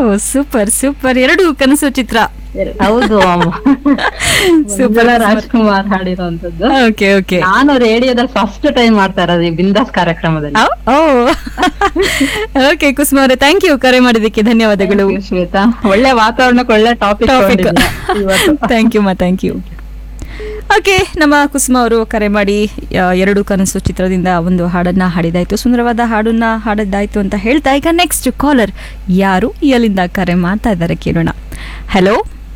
Super super ಎರಡು ಕನಸು ಚಿತ್ರ ಹೌದು ಸೂಪರ್ ಮಂಜುಳಾ ರಾಜ್ಕುಮಾರ್ ಹಾಡಿರುವಂತದ್ದು ಓಕೆ ಓಕೆ ನಾನು ರೇಡಿಯೋದಲ್ಲಿ ಫಸ್ಟ್ ಟೈಮ್ ಮಾಡ್ತಾ ಇರೋದು ಈ ಬಿಂದಾಸ್ ಕಾರ್ಯಕ್ರಮದಲ್ಲಿ ಓ ಓಕೆ ಕುಸುಮ ಅವರೇ ಥ್ಯಾಂಕ್ ಯು ಕರೆ ಮಾಡಿದ್ದಕ್ಕೆ ಧನ್ಯವಾದಗಳು Thank you, ಶ್ವೇತಾ ಒಳ್ಳೆ ವಾತಾವರಣಕ್ಕೆ ಒಳ್ಳೆ ಟಾಪಿಕ್ ಟಾಪಿಕ್ ಇವತ್ತು ಥ್ಯಾಂಕ್ ಯು ಮಾ ಥ್ಯಾಂಕ್ ಯು ಓಕೆ ನಮ್ಮ ಕುಸುಮ ಅವರು ಕರೆ ಮಾಡಿ ಆ, ಎರಡು ಕನಸು ಚಿತ್ರದಿಂದ ಒಂದು ಹಾಡನ್ನ ಹಾಡಿದಾಯ್ತು ಸುಂದರವಾದ ಹಾಡನ್ನ ಹಾಡಿದ್ದಾಯ್ತು ಅಂತ ಹೇಳ್ತಾ ಈಗ ನೆಕ್ಸ್ಟ್ ಕಾಲರ್ ಯಾರು ಎಲ್ಲಿಂದ ಕರೆ ಮಾಡ್ತಾ ಇದ್ದಾರೆ ಕೇಳೋಣ ಹಲೋ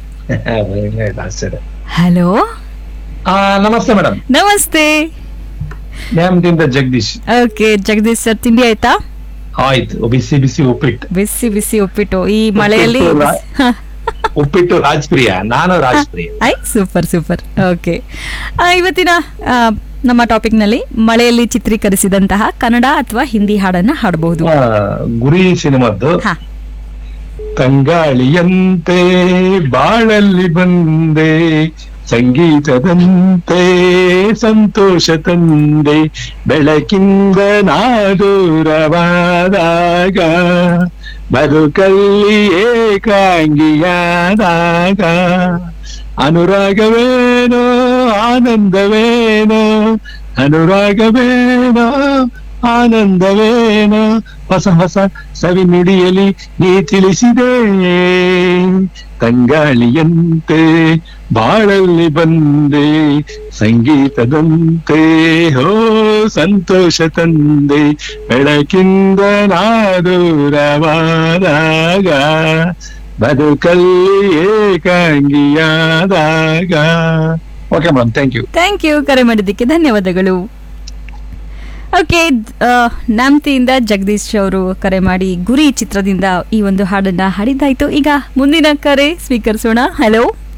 ಹಲೋ ಆ, ನಮಸ್ತೆ ಮೇಡಮ್ ನಮಸ್ತೆ ನ್ಯಾಮದಿಂದ ಜಗದೀಶ್ ಓಕೆ ಜಗದೀಶ್ ಸರ್ ತಿಂಡಿ ಆಯ್ತಾ ಆಯ್ತು ಬಿಸಿ ಬಿಸಿ ಉಪ್ಪಿಟ್ಟು ಬಿಸಿ ಬಿಸಿ ಉಪ್ಪಿಟ್ಟು ಈ ಮಳೆಯಲ್ಲಿ ಉಪ್ಪಿಟ್ಟು ರಾ- ಉಪ್ಪಿಟ್ಟು ರಾಜ್ಪ್ರಿಯ ನಾನು ರಾಜ್ಪ್ರಿಯ ಐ ಸೂಪರ್ ಸೂಪರ್ ಓಕೆ ಇವತ್ತಿನ ಆ, ನಮ್ಮ ಟಾಪಿಕ್ನಲ್ಲಿ ಮಳೆಯಲ್ಲಿ ಚಿತ್ರೀಕರಿಸಿದಂತಹ ಕನ್ನಡ ಅಥವಾ ಹಿಂದಿ ಹಾಡನ್ನ ಹಾಡಬಹುದು ಆ, ಗುರಿ ಸಿನಿಮಾದ್ದು ಹಾ ತಂಗಾಳಿಯಂತೆ ಬಾಳಲ್ಲಿ ಬಂದೆ ಸಂಗೀತದಂತೆ ಸಂತೋಷ ತಂದೆ ಬೆಳಕಿಂದ ನಾದೂರವಾದಾಗ ಬದುಕಲ್ಲಿ ಏಕಾಂಗಿಯಾದಾಗ ಅನುರಾಗವೇನೋ ಆನಂದವೇನೋ ಅನುರಾಗವೇನೋ ಆನಂದವೇನೋ ಹೊಸ ಹೊಸ ಸವಿ ನುಡಿಯಲಿ ನೀ ತಿಳಿಸಿದೆ ತಂಗಾಳಿಯಂತೆ ಬಾಳಲ್ಲಿ ಬಂದೆ ಸಂಗೀತದಂತೆ ಹೋ ಸಂತೋಷ ತಂದೆ ಬೆಳಕಿಂದ ನಾದೂರವಾದಾಗ ಬದುಕಲ್ಲಿ ಏಕಾಂಗಿಯಾದಾಗ okay madam thank you thank you ಕರೆ ಮಾಡಿದ್ದಕ್ಕೆ ಧನ್ಯವಾದಗಳು ಓಕೆ ನಾಮ್ತಿಯಿಂದ ಜಗದೀಶ್ ಅವರು ಕರೆ ಮಾಡಿ ಗುರಿ ಚಿತ್ರದಿಂದ ಈ ಒಂದು ಹಾಡನ್ನ ಹಾಡಿದ್ದಾಯ್ತು ಈಗ ಮುಂದಿನ ಕರೆ ಸ್ವೀಕರಿಸೋಣ ಹಲೋ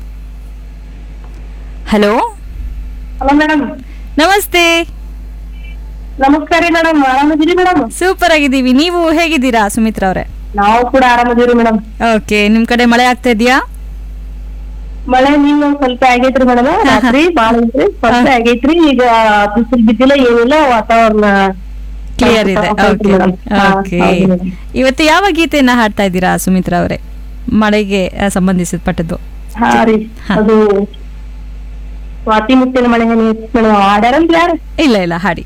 ಹಲೋ ಹಲೋ ಮೇಡಮ್ ನಮಸ್ತೆ ನಮಸ್ಕಾರ ರೀ ಮೇಡಮ್ ಆರಾಮದಿರಿ ಮೇಡಮ್ ಸೂಪರ್ ಆಗಿದ್ದೀವಿ ನೀವು ಹೇಗಿದ್ದೀರಾ ಸುಮಿತ್ರಾ ಅವರೇ ನಾವು ಕೂಡ ಆರಾಮದಿರಿ ಮೇಡಮ್ ಓಕೆ ನಿಮ್ ಕಡೆ ಮಳೆ ಆಗ್ತಾ ಇದೆಯಾ ಮಳೆ ನೀವ್ ಒಂದ್ ಸ್ವಲ್ಪ ಆಗೈತ್ರಿ ಮೇಡಮ್ ರಾತ್ರಿ ಬಾಳ ಐತ್ರಿ ಸ್ವಲ್ಪ ಆಗೈತ್ರಿ ಈಗ ಬಿಸಿಲು ಬಿದ್ದಿಲ್ಲ ಏನಿಲ್ಲ ವಾತಾವರಣ ಕ್ಲಿಯರ್ ಇದೆ ಸ್ವಲ್ಪ ಓಕೆ ಮೇಡಮ್. ಹಾ, ಓಕೆ ಹೌದು ಮೇಡಮ್. ಇವತ್ತು ಯಾವ ಗೀತೆಯನ್ನ ಹಾಡ್ತಾ ಇದ್ದೀರಾ ಸುಮಿತ್ರಾ ಅವರೇ ಮಳೆಗೆ ಆ, ಸಂಬಂಧಿಸಿದ ಹಾ ರೀ ಹಾ. ಅದು ಸ್ವಾತಿ ಮುತ್ತಿನ ಮಳೆ ಹನಿ ಮೇಡಮ್ ಹಾಡ್ಯಾರಲ್ರಿ ಯಾರು ಇಲ್ಲ ಇಲ್ಲ ಹಾಡಿ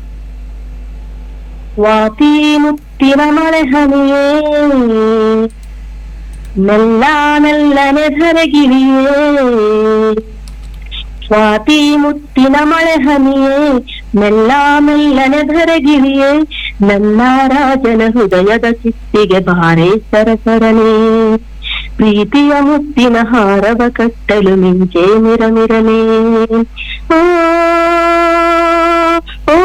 ಸ್ವಾತಿ ಮುತ್ತಿನ ಮಳೆ ಹನಿಯೇ ಮೆಲ್ಲ ಮೆಲ್ಲನೆ ಧರೆಗಿರಿಯೇ ಸ್ವಾತಿ ಮುತ್ತಿನ ಮಳೆ ಹನಿಯೇ ಮೆಲ್ಲ ಮೆಲ್ಲನೆ ಧರೆಗಿರಿಯೇ ನನ್ನ ರಾಜನ ಹೃದಯದ ಸಿಪ್ಪಿಗೆ ಬಾರೆ ಸರಸರನೆ ಪ್ರೀತಿಯ ಮುತ್ತಿನ ಹಾರವ ಕಟ್ಟಲು ಮಿಂಚೆ ಮಿರಮಿರನೆ ಓ ಓ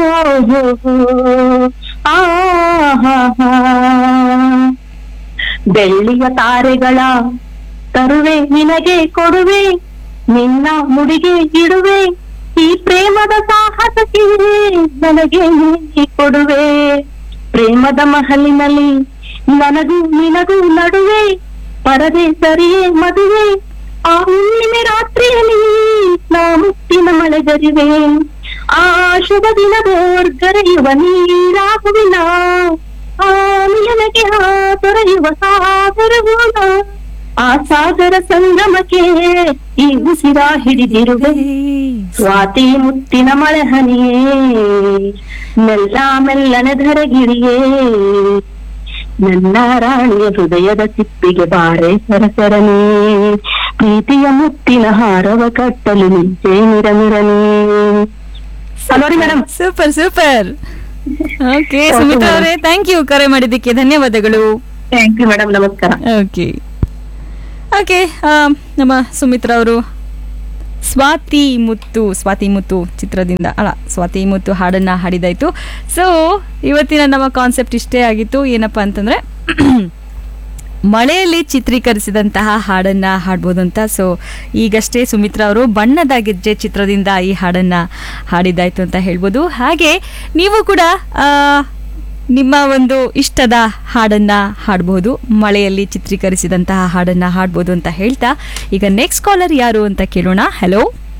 ಆ ಹಾ ಹಾ ಬೆಳ್ಳಿಯ ತಾರೆಗಳ ತರುವೆ ನಿನಗೆ ಕೊಡುವೆ ನಿನ್ನ ಮುಡಿಗೆ ಇಡುವೆ ಈ ಪ್ರೇಮದ ಸಾಹಸಕ್ಕೆ ನನಗೆ ನೀ ಕೊಡುವೆ ಪ್ರೇಮದ ಮಹಲಿನಲ್ಲಿ ನನಗೂ ನಿನಗೂ ನಡುವೆ ಪರದೆ ಸರಿಯೇ ಮದುವೆ ಆ ಹುಣ್ಣಿಮೆ ರಾತ್ರಿಯಲ್ಲಿ ನಾ ಮುತ್ತಿನ ಮಳೆಗರಿವೆ ಆ ಶುಭ ದಿನದೋರ್ಗರೆಯುವ ನೀರಾಗುವಿನ ಆ ನಿಯನಗೆ ಆ ತೊರೆಯುವ ಸಾಗರವೂ ನಾ. ಆ ಸಾಗರ ಸಂಗಮಕ್ಕೆ ಈ ಉಸಿರ ಹಿಡಿದಿರುವೆ ಸ್ವಾತಿ ಮುತ್ತಿನ ಮಳೆ ಹನಿಯೇ ಮೆಲ್ಲ ಮೆಲ್ಲನೆ ಧರೆಗಿರಿಯೇ ನನ್ನ ರಾಣಿಯ ಹೃದಯದ ಸಿಪ್ಪಿಗೆ ಬಾರೆ ಸರಸರನೆ ಪ್ರೀತಿಯ ಮುತ್ತಿನ ಹಾರವ ಕಟ್ಟಲು ನಿಂಚೆ ಮಿರಮಿರನೆ ಹಲೋ ರೀ madam super super okay Sumitra ಅವರೇ ಥ್ಯಾಂಕ್ ಯು ಕರೆ ಮಾಡಿದ್ದಕ್ಕೆ ಧನ್ಯವಾದಗಳು ಥ್ಯಾಂಕ್ ಯು ಮೇಡಮ್ ನಮಸ್ಕಾರ ಓಕೆ ಓಕೆ ನಮ್ಮ ಸುಮಿತ್ರಾ ಅವರು ಸ್ವಾತಿ ಮುತ್ತು ಸ್ವಾತಿ ಮುತ್ತು ಚಿತ್ರದಿಂದ ಅಲ್ಲ ಸ್ವಾತಿ ಮುತ್ತು ಹಾಡನ್ನ ಹಾಡಿದಾಯ್ತು ಸೊ ಇವತ್ತಿನ ನಮ್ಮ ಕಾನ್ಸೆಪ್ಟ್ ಇಷ್ಟೇ ಆಗಿತ್ತು ಏನಪ್ಪಾ ಅಂತಂದ್ರೆ ಮಳೆಯಲ್ಲಿ ಚಿತ್ರೀಕರಿಸಿದಂತಹ ಹಾಡನ್ನ ಹಾಡ್ಬೋದು ಅಂತ ಸೊ ಈಗಷ್ಟೇ ಸುಮಿತ್ರಾ ಅವರು ಬಣ್ಣದ ಗೆಜ್ಜೆ ಚಿತ್ರದಿಂದ ಈ ಹಾಡನ್ನ ಹಾಡಿದ್ದಾಯ್ತು ಅಂತ ಹೇಳ್ಬೋದು ಹಾಗೆ ನೀವು ಕೂಡ ಆ, ನಿಮ್ಮ ಒಂದು ಇಷ್ಟದ ಹಾಡನ್ನ ಹಾಡಬಹುದು ಮಳೆಯಲ್ಲಿ ಚಿತ್ರೀಕರಿಸಿದಂತಹ ಹಾಡನ್ನ ಹಾಡ್ಬೋದು ಅಂತ ಹೇಳ್ತಾ ಈಗ ನೆಕ್ಸ್ಟ್ ಕಾಲರ್ ಯಾರು ಅಂತ ಕೇಳೋಣ ಹಲೋ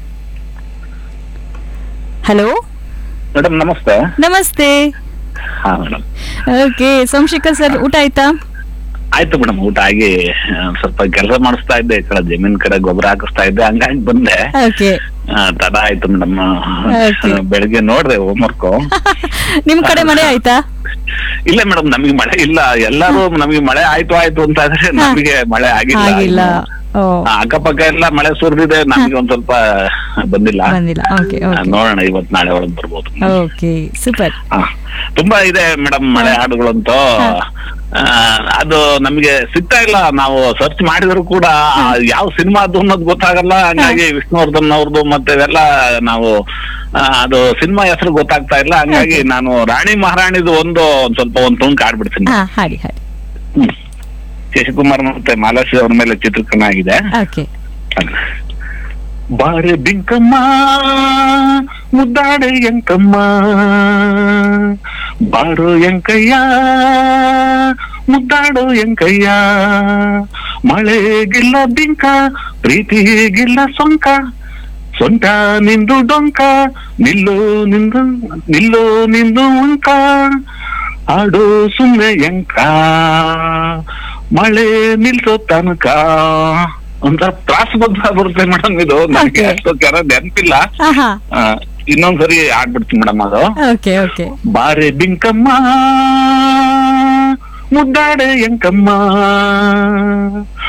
ಹಲೋ ಮೇಡಮ್ ನಮಸ್ತೆ ನಮಸ್ತೆ ಹಾ ಮೇಡಮ್ ಓಕೆ ಸೋಮಶೇಖರ್ ಸರ್ ಊಟ ಆಯ್ತಾ ಆಯ್ತು ಮೇಡಮ್ ಊಟ ಆಗಿ ಆ, ಸ್ವಲ್ಪ ಕೆಲಸ ಮಾಡಿಸ್ತಾ ಇದ್ದೆ ಈ ಕಡೆ ಜಮೀನ್ ಕಡೆ ಗೊಬ್ಬರ ಹಾಕಿಸ್ತಾ ಇದ್ದೆ ಹಂಗಾಗಿ ಬಂದೆ ಓಕೆ ಆ, ತಡ ಆಯ್ತು ಮೇಡಮ್ Okay. ಬೆಳಿಗ್ಗೆ ನೋಡ್ದೆ ಹೋಮ್ವರ್ಕ್ ನಿಮ್ ಕಡೆ ಮಳೆ ಆಯ್ತಾ ಇಲ್ಲ ಮೇಡಮ್ ನಮಗೆ ಮಳೆ ಇಲ್ಲ ಎಲ್ಲರೂ ನಮಗೆ ಮಳೆ ಆಯ್ತು ಆಯ್ತು ಅಂತ ಇದ್ರೆ ನಮಗೆ ಮಳೆ ಆಗಿಲ್ಲ ಆಗಿಲ್ಲ ಇನ್ನು. ಓ ಆ, ಅಕ್ಕಪಕ್ಕ ಎಲ್ಲ ಮಳೆ ಸುರಿದಿದೆ ನಮಗೆ ಒಂದ್ ಸ್ವಲ್ಪ ಬಂದಿಲ್ಲ ಬಂದಿಲ್ಲ ಓಕೆ ಆ, ಓಕೆ ನೋಡೋಣ ಇವತ್ ನಾಳೆ ಒಳಗ್ ಬರ್ಬೋದು ಓಕೆ ಸೂಪರ್ ಆ, ತುಂಬಾ ಇದೆ ಮೇಡಮ್ ಮಳೆ ಹಾಡುಗಳಂತೂ ಆ, ಅದು ನಮಗೆ ಸಿಗ್ತಾ ಇಲ್ಲ ನಾವು ಸರ್ಚ್ ಮಾಡಿದ್ರು ಕೂಡ ಆ, ಯಾವ ಸಿನಿಮಾದು ಅನ್ನೋದು ಗೊತ್ತಾಗಲ್ಲ ಹಂಗಾಗಿ ವಿಷ್ಣುವರ್ಧನ್ ಅವ್ರದ್ದು ಮತ್ತೆ ಇವೆಲ್ಲ ನಾವು ಆ, ಅದು ಸಿನಿಮಾ ಹೆಸರು ಗೊತ್ತಾಗ್ತಾ ಇಲ್ಲ ಹಂಗಾಗಿ ನಾನು ರಾಣಿ ಮಹಾರಾಣಿದು ಒಂದು ಒಂದ್ ಸ್ವಲ್ಪ ಒಂದ್ ತುಂಕ್ ಆಡ್ಬಿಡ್ತೀನಿ ಹಾ ಹಾಡಿ ಹಾಡಿ ಹ್ಮ್. ಶಶಿಕುಮಾರ್ ಮತ್ತೆ ಮಾಲಾಶ್ರೀ ಅವ್ರ ಮೇಲೆ ಚಿತ್ರೀಕರಣ ಆಗಿದೆ ಓಕೆ ಬಾರೆ ಬಿಂಕಮ್ಮ ಮುದ್ದಾಡೆ ಎಂಕಮ್ಮ ಬಾರೋ ಎಂಕಯ್ಯ ಮುದ್ದಾಡೋ ಎಂಕಯ್ಯ ಮಳೆಗಿಲ್ಲ ಬಿಂಕ ಪ್ರೀತಿಗಿಲ್ಲ ಸೊಂಕ ಸೊಂಟ ನಿಂದು ಡೊಂಕ ನಿಲ್ಲು ನಿಂದು ನಿಲ್ಲು ನಿಂದು ಉಂಕ ಆಡೋ ಸುಮ್ಮನೆ ಎಂಕ ಮಳೆ ನಿಲ್ಸೋ ತನಕ ಒಂಥರ ತ್ರಾಸಬದ್ಧ ಬರುತ್ತೆ ಮೇಡಮ್ ಇದು ನನಗೆ Okay. ಅಷ್ಟು ಕೆರ ನೆನಪಿಲ್ಲ ಆಹಾ ಆ, ಇನ್ನೊಂದ್ಸರಿ ಆಡ್ಬಿಡ್ತೀನಿ ಮೇಡಮ್ ಅದು ಓಕೆ ಓಕೆ ಬಾರೆ ಬಿಂಕಮ್ಮ ಮುದ್ದಾಡೆ ಎಂಕಮ್ಮ